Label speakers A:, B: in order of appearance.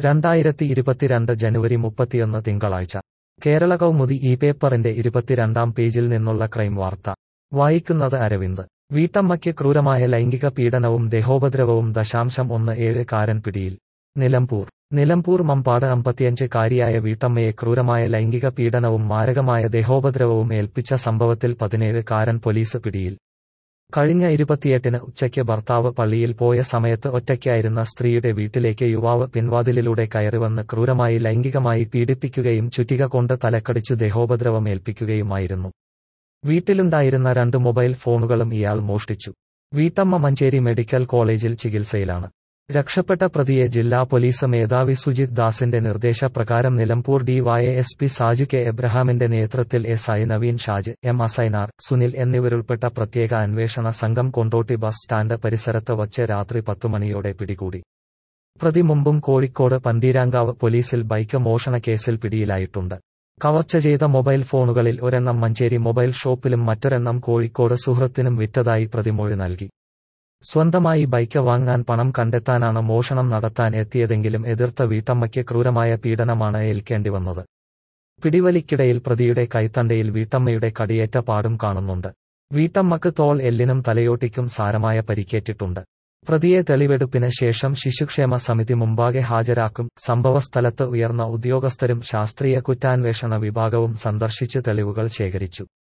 A: രണ്ടായിരത്തി ഇരുപത്തിരണ്ട് ജനുവരി മുപ്പത്തിയൊന്ന് തിങ്കളാഴ്ച കേരള കൗമുദി ഈ പേപ്പറിന്റെ ഇരുപത്തിരണ്ടാം പേജിൽ നിന്നുള്ള ക്രൈം വാർത്ത വായിക്കുന്നത് അരവിന്ദ് വീട്ടമ്മയ്ക്ക് ക്രൂരമായ ലൈംഗിക പീഡനവും ദേഹോപദ്രവവും ദശാംശം ഒന്ന് ഏഴ് കാരൻ പിടിയിൽ നിലമ്പൂർ നിലമ്പൂർ മമ്പാട് അമ്പത്തിയഞ്ച് കാരിയായ വീട്ടമ്മയെ ക്രൂരമായ ലൈംഗിക പീഡനവും മാരകമായ ദേഹോപദ്രവവും ഏൽപ്പിച്ച സംഭവത്തിൽ പതിനേഴ് കാരൻ പോലീസ് പിടിയിൽ കഴിഞ്ഞ ഇരുപത്തിയെട്ടിന് ഉച്ചയ്ക്ക് ഭർത്താവ് പള്ളിയിൽ പോയ സമയത്ത് ഒറ്റയ്ക്കായിരുന്ന സ്ത്രീയുടെ വീട്ടിലേക്ക് യുവാവ് പിൻവാതിലിലൂടെ കയറിവന്ന് ക്രൂരമായി ലൈംഗികമായി പീഡിപ്പിക്കുകയും ചുറ്റിക കൊണ്ട് തലക്കടിച്ചു ദേഹോപദ്രവം ഏൽപ്പിക്കുകയുമായിരുന്നു വീട്ടിലുണ്ടായിരുന്ന രണ്ട് മൊബൈൽ ഫോണുകളും ഇയാൾ മോഷ്ടിച്ചു വീട്ടമ്മ മഞ്ചേരി മെഡിക്കൽ കോളേജിൽ ചികിത്സയിലാണ് രക്ഷപ്പെട്ട പ്രതിയെ ജില്ലാ പോലീസ് മേധാവി സുജിത് ദാസിന്റെ നിർദ്ദേശപ്രകാരം നിലമ്പൂർ ഡിവൈഎസ്പി സാജു കെ എബ്രഹാമിന്റെ നേതൃത്വത്തിൽ S I Naveen Shaj M Asainar Sunil എന്നിവരുൾപ്പെട്ട പ്രത്യേക അന്വേഷണ സംഘം കൊണ്ടോട്ടി ബസ് സ്റ്റാൻഡ് പരിസരത്ത് വച്ച് രാത്രി പത്തുമണിയോടെ പിടികൂടി പ്രതി മുമ്പും കോഴിക്കോട് പന്തീരാങ്കാവ് പോലീസിൽ ബൈക്ക് മോഷണ കേസിൽ പിടിയിലായിട്ടുണ്ട് കവർച്ച ചെയ്ത മൊബൈൽ ഫോണുകളിൽ ഒരെണ്ണം മഞ്ചേരി മൊബൈൽ ഷോപ്പിലും മറ്റൊരെണ്ണം കോഴിക്കോട് സുഹൃത്തിനും വിറ്റതായി പ്രതിമൊഴി നൽകി സ്വന്തമായി ബൈക്ക് വാങ്ങാൻ പണം കണ്ടെത്താനാണ് മോഷണം നടത്താൻ എത്തിയതെങ്കിലും എതിർത്ത വീട്ടമ്മയ്ക്ക് ക്രൂരമായ പീഡനമാണ് ഏൽക്കേണ്ടി വന്നത് പിടിവലിക്കിടയിൽ പ്രതിയുടെ കൈത്തണ്ടയിൽ വീട്ടമ്മയുടെ കടിയേറ്റ പാടും കാണുന്നുണ്ട് വീട്ടമ്മക്ക് തോൾ എല്ലിനും തലയോട്ടിക്കും സാരമായ പരിക്കേറ്റിട്ടുണ്ട് പ്രതിയെ തെളിവെടുപ്പിന് ശേഷം ശിശുക്ഷേമ സമിതി മുമ്പാകെ ഹാജരാക്കും സംഭവസ്ഥലത്ത് ഉയർന്ന ഉദ്യോഗസ്ഥരും ശാസ്ത്രീയ കുറ്റാന്വേഷണ വിഭാഗവും സന്ദർശിച്ച് തെളിവുകൾ ശേഖരിച്ചു